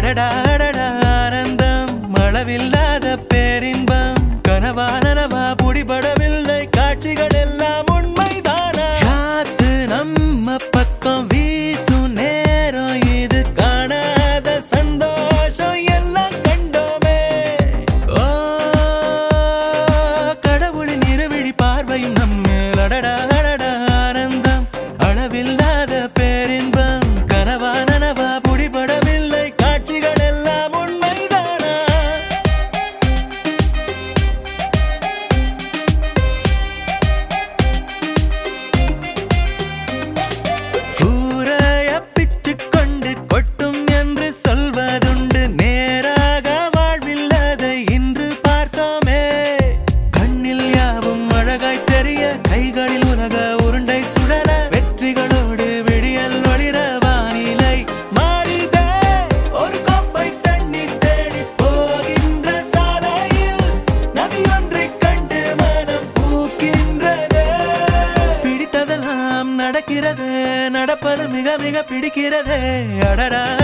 அடடா அடடா ஆனந்தம் அளவில்லாத பேரின்பம் கனவா நனவா புடிபடவில்லை காட்சிகள் எல்லாம் உண்மைதானா காத்து நம்ம பக்கம் வீசும் நேரம் இது காணாத சந்தோஷம் எல்லாம் கண்டோமே ஓ கடவுளின் இருவிழி பார்வையும் நம்மேல் அடடா அடடா ஆனந்தம் அளவில்லாத பேரின்பம் கனவா நனவா புடிபடவில்லை காட்சிகள் எல்லாம் உண்மைதானா கூரைய பிச்சுக் கொண்டு கொட்டும் என்று சொல்வதுண்டு நேராக வாழ்வில் அதை இன்று பார்த்தோமே கண்ணில் யாவும் அழகாய் தெரிய கைகளில் உலக உருண்டை சுழல வெற்றிகளோடு விடியல் ஒளிர வானிலை மாறிதே ஒரு கோப்பை தண்ணீர் தேடி போகின்ற சாலையில் நதியொன்றைக் கண்டு மனம் பூக்கின்றதே பிடித்ததெல்லாம் நடக்கிறது நடப்பது மிக மிக பிடிக்கிறது அடடா